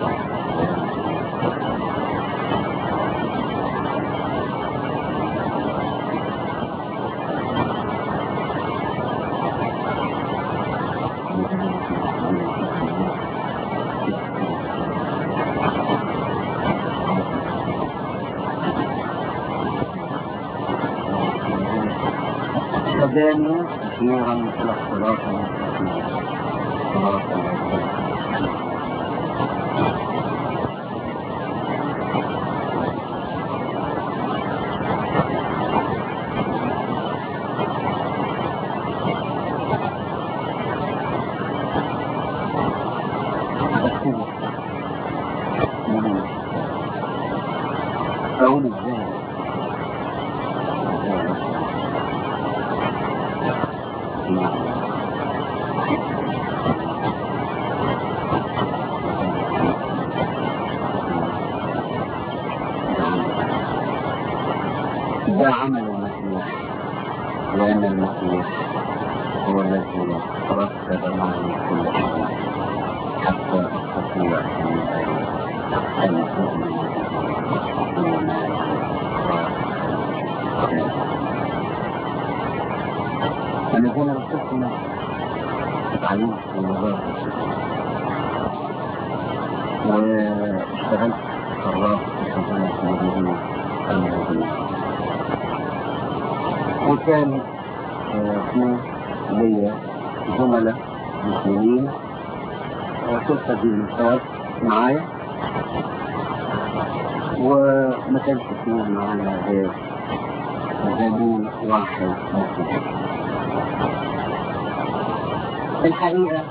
[SPEAKER 1] هداني كثيرا الى الصراط المستقيم صراط الذين بكتبه أقول ازاي ده عمل المسيح لأن المسيح هو الذي رتب معي كل شيء حتى أستطيع أن أن أؤمن بما أنا هنا رسلتنا تعليم في وزارة واشتغلت صراف في خزانة المديرين المديرين وكان آه، في ليا زملاء مسلمين وشفت دي المثال معايا وما كانش فيه معايا غير زميل واحد مسلم الحقيقة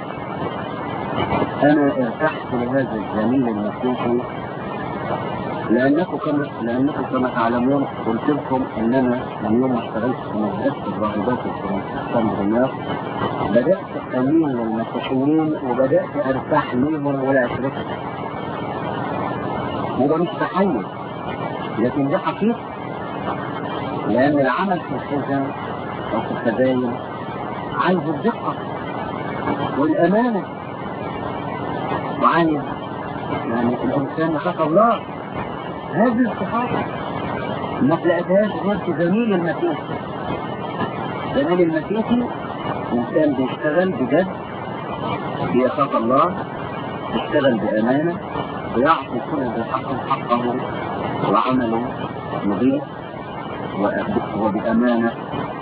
[SPEAKER 1] أنا ارتحت لهذا الزميل المسيحي لأنكم كما لأنكم كما تعلمون قلت لكم إن أنا من يوم ما اشتغلت في مدرسة الراهبات الفرنسية دمياط بدأت أميل للمسيحيين وبدأت أرتاح ليهم ولعشرتهم وده مش تحيز لكن ده حقيقة لأن العمل في الخزن أو في الخزاين عايز الدقة والأمانة وعايز يعني الإنسان يخاف الله هذه الصفات ما تلاقيهاش غير في زميل المسيح زميل المسيحي إنسان بيشتغل بجد بيخاف الله بيشتغل بأمانة ويعطي كل ذي حق حقه وعمله نظيف وبأمانة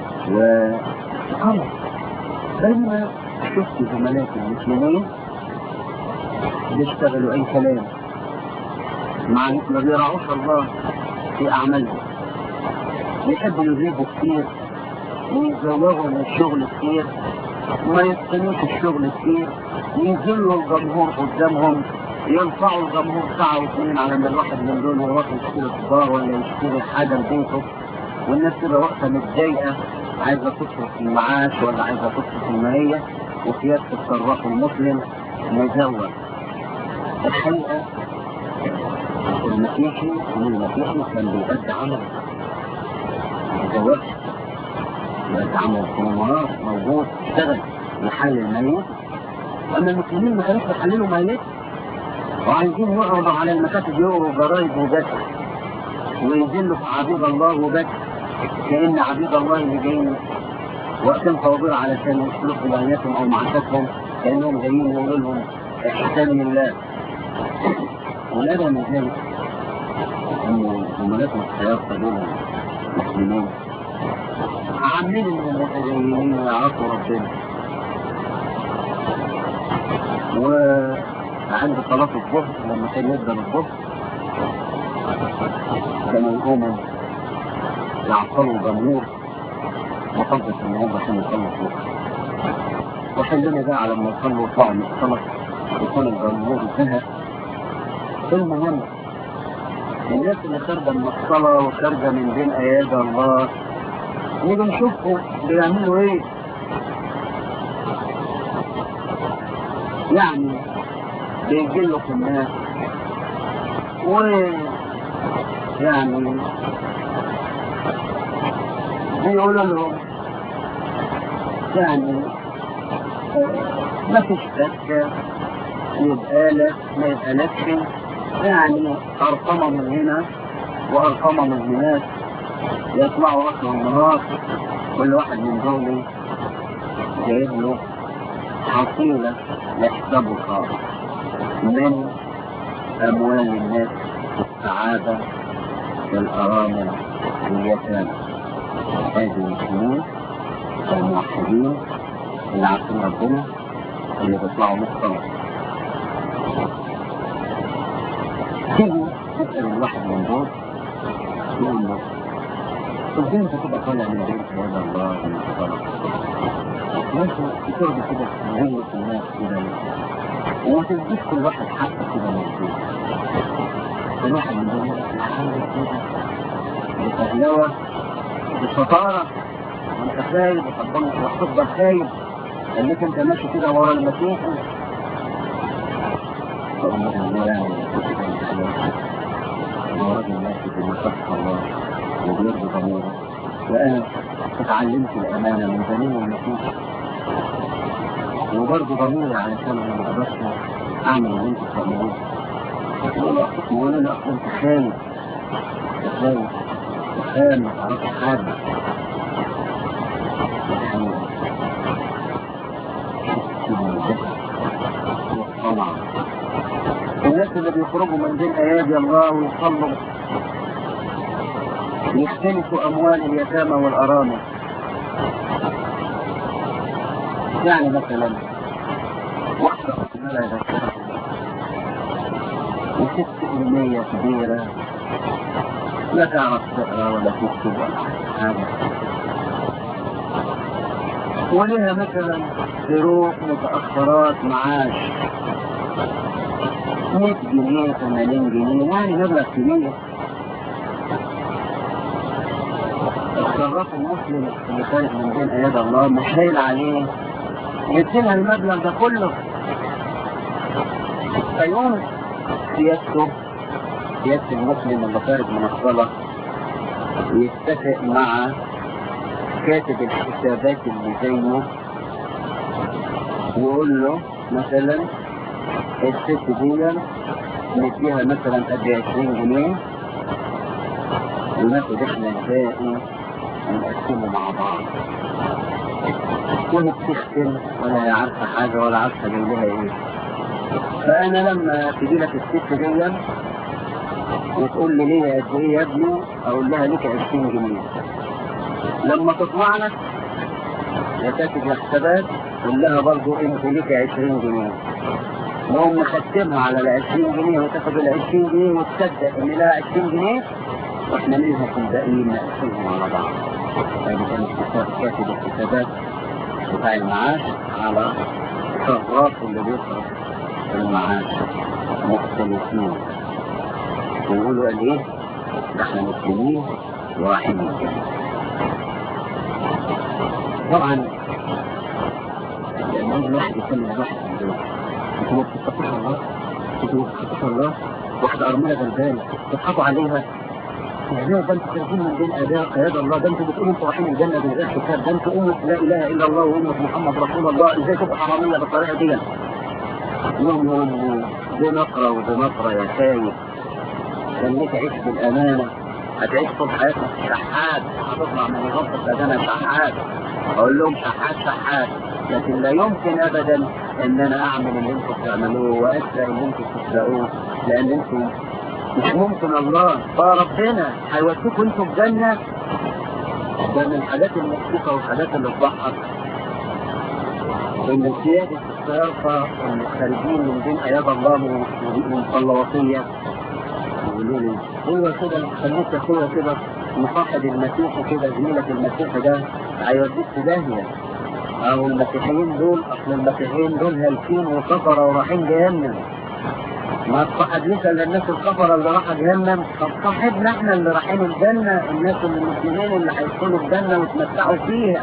[SPEAKER 1] وأمر بينما شفت زملائي المسلمين بيشتغلوا أي كلام مع ما بيراعوش الله في أعمالهم بيحبوا يجيبوا كتير ويزوغوا من الشغل كتير وما يتقنوش الشغل كتير ينزلوا الجمهور قدامهم ينفعوا الجمهور ساعة واثنين على ما الواحد من دول يروح يشتري خضار ولا يشتري حاجة لبيته والناس تبقى واقفة متضايقة عايزة تصرف المعاش ولا عايزة تصرف المالية وسيادة الصراف المسلم مزور الحقيقة المسيحي المسيحي كان بيأدي عمل متزوجش بيأدي عمل في النهار موجود اشتغل يحلل ميت أما المسلمين ما كانوش بيحللوا ميت وعايزين يقعدوا على المكاتب يقروا جرايد وبس وينزلوا في عبيد الله وبس كأن عبيد الله اللي جايين وقتهم فوضير علشان يسلكوا بنياتهم أو معاشاتهم كأنهم جايين يقولوا لهم احسان لله والأدى من ذلك أن زملاتهم السياسة دول المسلمين عاملين من المتدينين يعرفوا ربنا وعند صلاة الظهر لما كان يبدأ الظهر كانوا يقوموا يعطلوا الجمهور وقصدت ان هم عشان يصلوا الظهر وحلنا بقى على ما يصلوا يطلعوا من الصلاة يكون الجمهور انتهى المهم الناس اللي خارجة من الصلاة وخارجة من بين أيادي الله نيجي نشوفهم بيعملوا ايه يعني بيجلوا في الناس و يعني بيقولوا لهم يعني ما فيش فكة يبقى لك ما يبقى لكش يعني أرقمة من هنا وأرقمة من هناك يطلعوا راسه النهار كل واحد من دول جايب له حصيلة لحسابه خاص من أموال الناس السعادة والأرامل واليتامى هذه الفلوس الموحدين اللي عارفين ربنا اللي بيطلعوا مختلط تيجي تسأل الواحد من دول يقول له ازاي انت تبقى طالع من بيت هذا الله من الصلاة وانت بترضي كده تغير الناس كده وما تديش كل واحد حقه كده موجود الواحد من دول يحاول كده بفهلوة بشطارة وانت خايب وتفضل وتفضل خايب انك انت ماشي كده ورا المسيح فأقول لك الله يعني هو راجل ماشي في مصدق الله وبيرضي ضميره وأنا اتعلمت الأمانة من زمان المسيح وبرضه ضميري علشان أنا ما أقدرش أعمل اللي أنتوا بتعملوه وأنا لا كنت خايف خايف وخايف ما تعرفش حاجة والطمع الناس اللي بيخرجوا من بين ايادي الله ويصلوا يختلفوا اموال اليتامى والارامل يعني مثلا واحدة لا يذكرها وست أمنية كبيرة لا تعرف تقرا ولا تكتب ولا حاجة ولها مثلا ظروف متأخرات معاش 100 جنيه 80 جنيه يعني مبلغ كبير الصراف المسلم اللي خارج من بين اياد الله مش هايل عليه يديلها المبلغ ده كله فيقوم سيادته سيادة المسلم اللي خارج من الصلاة يتفق مع كاتب الحسابات اللي زيه ويقول له مثلا الست دي نديها مثلا قد 20 جنيه وناخد احنا الباقي ونقسمه مع بعض وهي بتختم ولا هي عارفه حاجه ولا عارفه جاي لها ايه فانا لما تجي لك الست دي وتقول لي ليه قد ايه يا ابني اقول لها ليك 20 جنيه لما تطلع لك يا كاتب الحسابات قول لها برضه انت ليك 20 جنيه نقوم نختمها على ال 20 جنيه وتاخد ال 20 جنيه وتصدق ان لها 20 جنيه واحنا منها في الباقيين نقسمهم على بعض. يعني كان اتفاق كاتب الحسابات بتاع المعاش على صراف اللي بيصرف المعاش مختلفين. ويقولوا قال ايه؟ ده احنا مسلمين ورايحين الجنة. طبعا لما يجي واحد يسمي واحد من دول انتوا ما بتتقوش الله انتوا ما بتتقوش الله واحدة أرملة غلبانة تضحكوا عليها ازاي ده انتوا خارجين من بين اداء قيادة الله ده انتوا بتقولوا انتوا رايحين الجنة من غير حساب ده انتوا أمة لا إله إلا الله وأمة محمد رسول الله ازاي تبقى حرامية بالطريقة دي؟ يوم يوم بنقرة وبنقرة يا خايف خليك عيش بالأمانة هتعيش طول حياتك شحات هتطلع من غرفة أذانك شحات أقول لهم شحات شحات لكن لا يمكن أبدا إن أنا أعمل اللي أنتم بتعملوه وأسرق اللي أنتم بتسرقوه لأن أنتم مش ممكن الله فربنا هيوديكم أنتم الجنة ده من الحاجات المكتوبة والحاجات اللي تضحك إن سيادة الصيارفة الخارجين من بين أياد الله من صلواتية يقولوا لي هو كده خليك يا اخويا كده مصاحب المسيح كده زميلك المسيح ده هيوديك في داهيه او المسيحيين دول اصل المسيحيين دول هالكين وكفره ورايحين جهنم ما تصاحبنيش الا الناس الكفره اللي رايحه جهنم طب صاحبنا احنا اللي رايحين الجنه الناس المسلمين اللي هيدخلوا الجنه ويتمتعوا فيها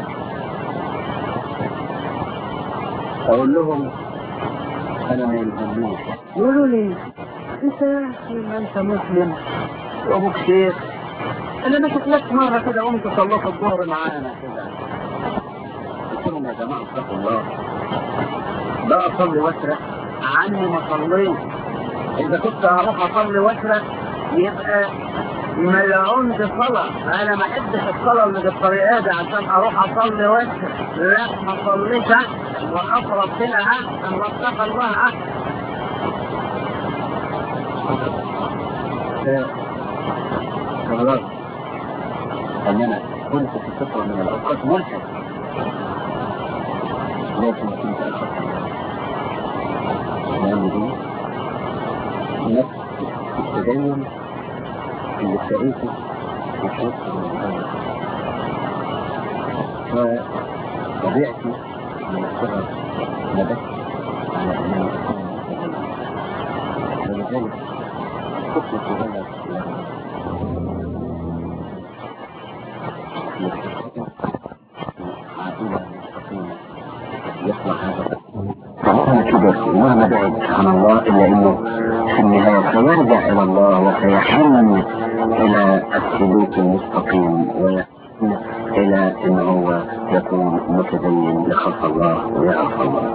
[SPEAKER 1] اقول لهم انا ما يلزمنيش يقولوا لي انت يا اخي ما انت مسلم وابوك شيخ انا ما شفناك مره كده قمت صليت الظهر معانا كده قلت لهم يا جماعه اتقوا الله بقى اصلي واسرق عني ما صليت اذا كنت هروح اصلي واسرق يبقى ملعون دي صلاة انا ما احبش الصلاة اللي بالطريقة دي عشان اروح اصلي واسرق لا ما صليش احسن واقرب ربنا احسن واتقى الله احسن خلاص ان انا كنت في فترة من الاوقات ملحد لكن كنت اخاف لان دي نفس التدين اللي اشتريته في حياتي من الاول فطبيعتي من الصغر نبت على انني اكون متدين ولذلك كنت صغير عائلة مستقيمة يصلح هذا فمهما كبر ومهما بعد عن الله الا انه في النهاية سيرجع الى الله وسيحن الى السلوك المستقيم ويحن الى ان هو يكون متدين لخلق الله ويعرف الله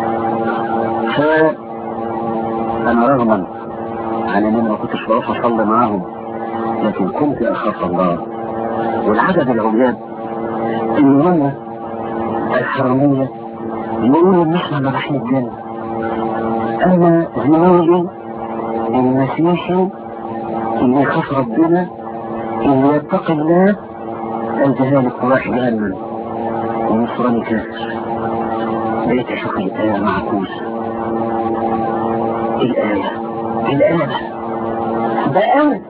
[SPEAKER 1] فانا رغما عن ان انا ما كنتش بروح اصلي معاهم لكن كنت اخاف الله والعدد العجاب ان هم الحرامية يقولوا ان احنا ما رايحين الجنة اما زميلي المسيحي اللي يخاف ربنا اللي يتقي الله الجهالك راح جهنم ونصراني كافر بقيت اشوف الآية معكوسة الآية الآية بقى أنا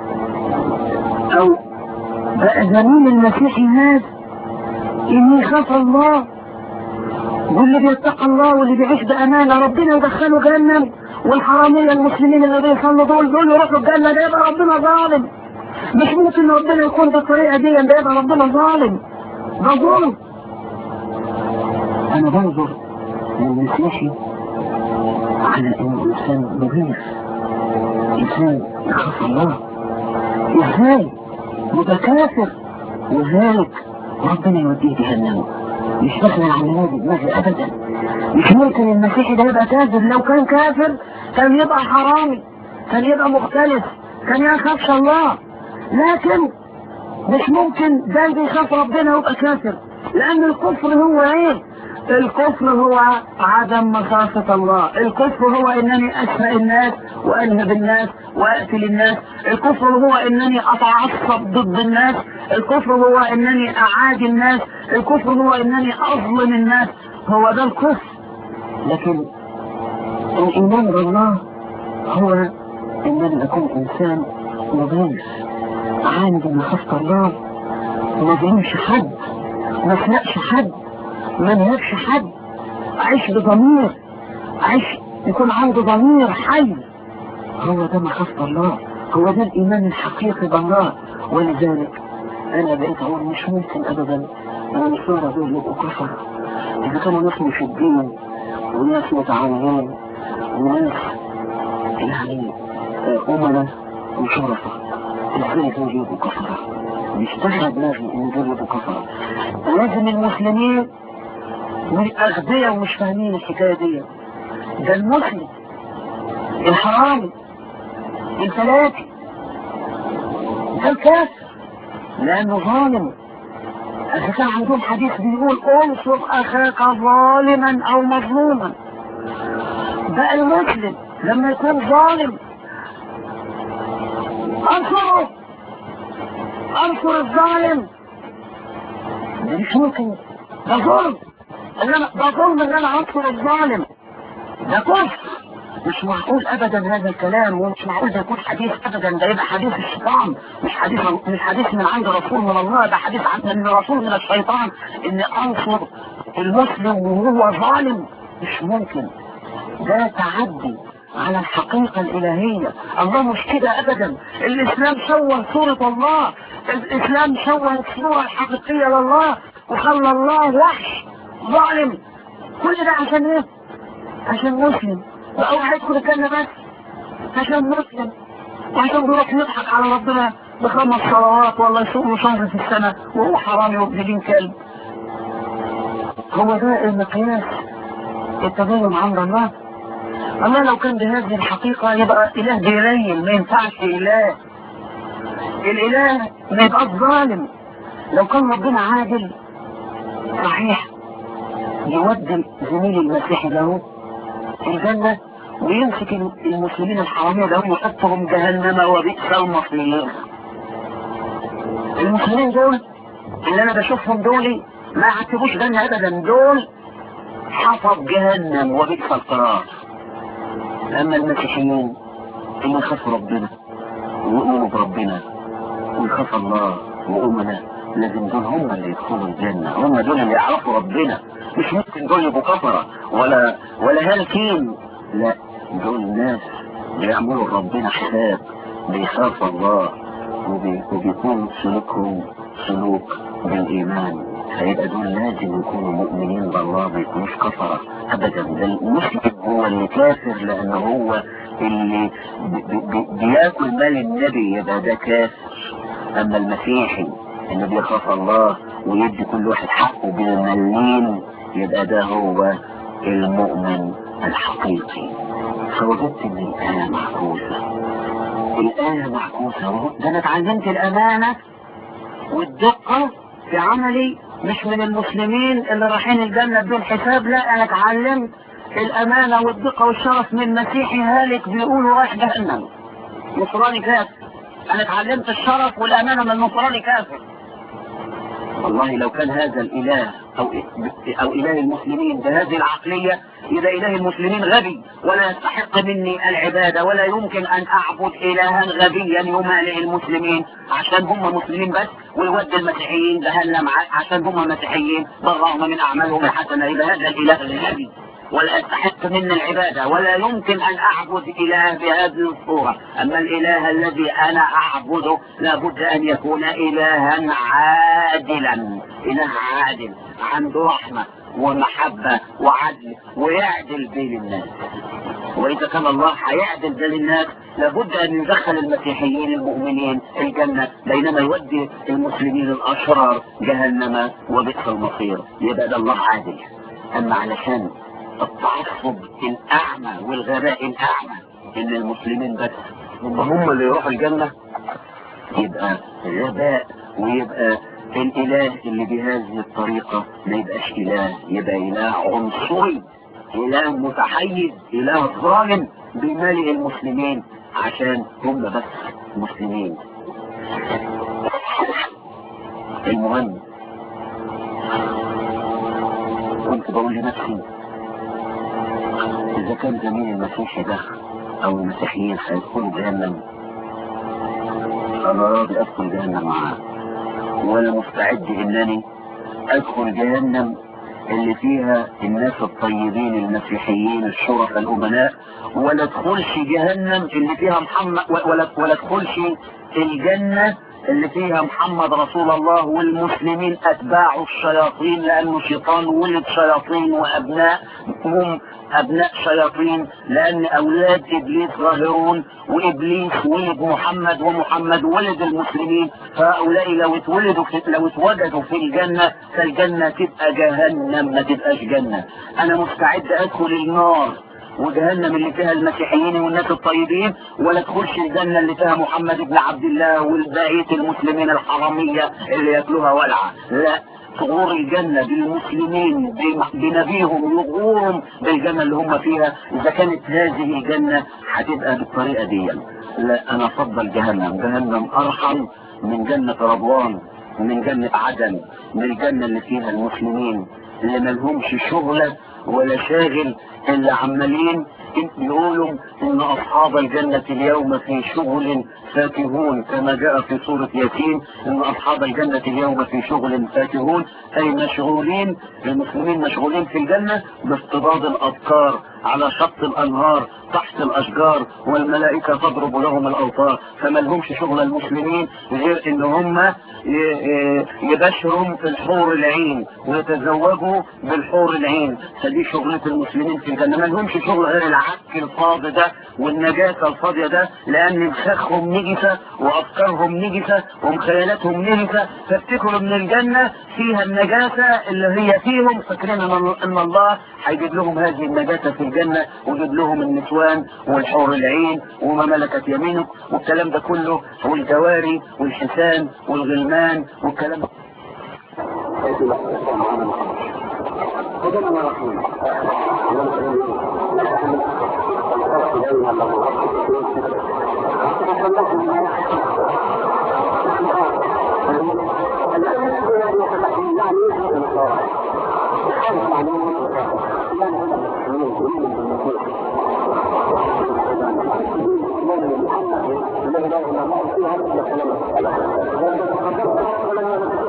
[SPEAKER 1] أو بقى زميل المسيحي هذا إني يخاف الله واللي بيتقى الله واللي بيعيش بأمانة ربنا يدخله جهنم والحرامية المسلمين اللي بيصلوا دول دول يروحوا الجنة ده يبقى ربنا ظالم مش ممكن ربنا يكون بالطريقة دي ده يبقى ربنا ظالم ده ظلم أنا بنظر للمسيحي على إنه إنسان نظيف إنسان يخاف الله إزاي متكافر وذلك ربنا يوديه جهنم مش داخل على النادي دماغي ابدا مش ممكن المسيحي ده يبقى كافر لو كان كافر كان يبقى حرامي كان يبقى مختلف كان يخافش الله لكن مش ممكن ده اللي يخاف ربنا يبقى كافر لان الكفر هو ايه الكفر هو عدم مخافة الله الكفر هو انني اسرق الناس وانهب الناس واقتل الناس الكفر هو انني اتعصب ضد الناس الكفر هو انني اعادي الناس الكفر هو انني اظلم الناس هو ده الكفر لكن الايمان بالله هو انني اكون انسان نظيف عندي مخافة الله ما ظلمش حد ما اسرقش حد ما نهبش حد عيش بضمير عيش يكون عنده ضمير حي هو ده مخافة الله هو ده الإيمان الحقيقي بالله ولذلك أنا بقيت أقول مش ممكن أبدا أن النصارى دول يبقوا كفر إذا كانوا ناس مشدين وناس متعاونين وناس يعني أمنا وشرفة إزاي دول يبقوا كفر مش تحت دماغي إن دول يبقوا كفر لازم المسلمين من أغبياء ومش فاهمين الحكاية دي ده المسلم الحرامي الفلاتي ده الكافر لأنه ظالم إذا كان عندهم حديث بيقول انصر أخاك ظالما أو مظلوما بقى المسلم لما يكون ظالم انصره انصر الظالم ده مش ممكن ده ظلم ان انا ده ظلم ان انا انصر الظالم ده كفر مش معقول ابدا هذا الكلام ومش معقول ده يكون حديث ابدا ده يبقى حديث الشيطان مش حديث مش حديث من عند رسول من الله ده حديث عن من رسول من الشيطان ان انصر المسلم وهو ظالم مش ممكن ده تعدي على الحقيقة الإلهية الله مش كده أبدا الإسلام شوه صورة الله الإسلام شوه الصورة الحقيقية لله وخلى الله وحش ظالم كل ده عشان ايه عشان مسلم وأول هيدخل الجنة بس عشان مسلم وعشان بيروح يضحك على ربنا بخمس صلوات والله يصوم شهر في السنة وهو حرامي وابن كلب هو ده المقياس التدين عند الله الله لو كان بهذه الحقيقة يبقى إله بيريل ما ينفعش إله الإله ما يبقاش ظالم لو كان ربنا عادل صحيح يودي زميل المسيحي له الجنة ويمسك المسلمين الحرامية ده ويحطهم جهنم وبئس المصير المسلمين دول اللي انا بشوفهم دول ما عتبوش جنة ابدا دول حفظ جهنم وبئس القرار اما المسيحيين اللي يخافوا ربنا ويؤمنوا بربنا ويخاف الله وأمنا لازم دول هم اللي يدخلوا الجنة هم دول اللي يعرفوا ربنا مش ممكن دول يبقوا كفرة ولا ولا هالكين لا دول ناس بيعملوا ربنا حساب بيخاف الله وبي... وبيكون سلوكهم سلوك بالإيمان فيبقى دول لازم يكونوا مؤمنين بالله ما يكونوش كفرة أبدا ده المسلم هو اللي كافر لأن هو اللي بي... بي... بياكل مال النبي يبقى ده كافر أما المسيحي اللي بيخاف الله ويدي كل واحد حقه بالمليم يبقى ده هو المؤمن الحقيقي فوجدت ان الآية معكوسة الآية معكوسة ده انا اتعلمت الأمانة والدقة في عملي مش من المسلمين اللي رايحين الجنة بدون حساب لا انا اتعلمت الأمانة والدقة والشرف من مسيحي هالك بيقولوا رايح جهنم نصراني كافر انا اتعلمت الشرف والامانة من نصراني كافر والله لو كان هذا الاله او او اله المسلمين بهذه العقلية يبقى اله المسلمين غبي ولا يستحق مني العبادة ولا يمكن ان اعبد الها غبيا يمالئ المسلمين عشان هم مسلمين بس ويودي المسيحيين جهنم عشان هم مسيحيين بالرغم من اعمالهم الحسنة يبقى هذا الاله الغبي ولا يستحق مني العبادة ولا يمكن أن أعبد إله بهذه الصورة أما الإله الذي أنا أعبده لابد أن يكون إلها عادلا إله عادل عنده رحمة ومحبة وعدل ويعدل بين الناس وإذا كان الله هيعدل بين الناس لابد أن يدخل المسيحيين المؤمنين الجنة بينما يودي المسلمين الأشرار جهنم وبئس المصير يبقى ده الله عادل أما علشان التعصب الأعمى والغباء الأعمى إن المسلمين بس هم هم اللي يروحوا الجنة يبقى غباء ويبقى الإله اللي بهذه الطريقة ما يبقاش إله يبقى إله عنصري إله متحيز إله ظالم بمالئ المسلمين عشان هم بس مسلمين المهم كنت بقول لنفسي إذا كان زميل المسيحي ده أو المسيحيين هيدخلوا جهنم أنا راضي أدخل جهنم معاه وأنا مستعد إنني أدخل جهنم اللي فيها الناس الطيبين المسيحيين الشرفاء الأمناء ولا ادخلش جهنم اللي فيها محمد ولا ولا ادخلش الجنة اللي فيها محمد رسول الله والمسلمين اتباع الشياطين لانه شيطان ولد شياطين وابناء هم ابناء شياطين لان اولاد ابليس ظاهرون وابليس ولد محمد ومحمد ولد المسلمين فهؤلاء لو اتولدوا في لو اتوجدوا في الجنة فالجنة تبقى جهنم ما تبقاش جنة انا مستعد ادخل النار وجهنم اللي فيها المسيحيين والناس الطيبين ولا تخش الجنة اللي فيها محمد بن عبد الله والبقية المسلمين الحرامية اللي ياكلوها ولعة لا ثغور الجنة بالمسلمين بنبيهم يغورهم بالجنة اللي هم فيها إذا كانت هذه جنة هتبقى بالطريقة دي لا أنا أفضل جهنم جهنم أرحم من جنة رضوان من جنة عدن من الجنة اللي فيها المسلمين اللي ملهمش شغلة ولا شاغل اللي عمالين يقولوا ان اصحاب الجنة اليوم في شغل فاكهون كما جاء في سورة ياسين ان اصحاب الجنة اليوم في شغل فاكهون اي مشغولين المسلمين مشغولين في الجنة باصطداد الابكار على شط الانهار تحت الاشجار والملائكة تضرب لهم الاوتار فما لهمش شغل المسلمين غير ان هم يبشروا في الحور العين ويتزوجوا بالحور العين فدي شغلة المسلمين في الجنة ما لهمش شغل غير العك الفاضي ده والنجاسة الفاضية ده لان مسخهم نجسة وافكارهم نجسة ومخيلاتهم نجسة فافتكروا من الجنة فيها النجاسة اللي هي فيهم فاكرين ان إن الله هيجيب لهم هذه النجاسة في الجنة ويجيب لهم النسوان والحور العين وما ملكت يمينك والكلام ده كله والجواري والحسان والغلمان والكلام ده
[SPEAKER 2] Thank you.